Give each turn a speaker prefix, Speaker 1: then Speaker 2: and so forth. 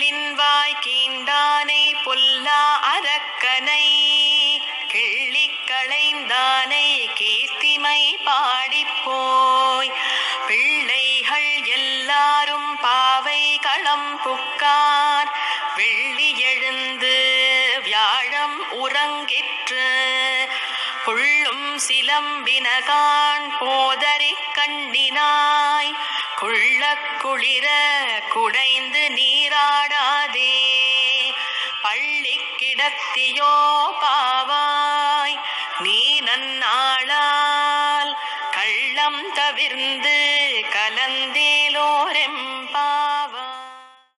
Speaker 1: புள்ளின் வாய் கீண்டானை பொல்லா அரக்கனை கிள்ளிக் களைந்தானை கீர்த்திமை பாடிப்போய் பிள்ளைகள் எல்லாரும் பாவை களம் புக்கார் வெள்ளி எழுந்து வியாழம் உறங்கிற்று புள்ளும் சிலம்பினகான் போதரி கண்ணினாய் குள்ளக் குளிர குடைந்து நீராடாதே பள்ளி கிடத்தியோ பாவாய் நீ நன்னாளால் கள்ளம் தவிர்ந்து கலந்தேலோரெம்பா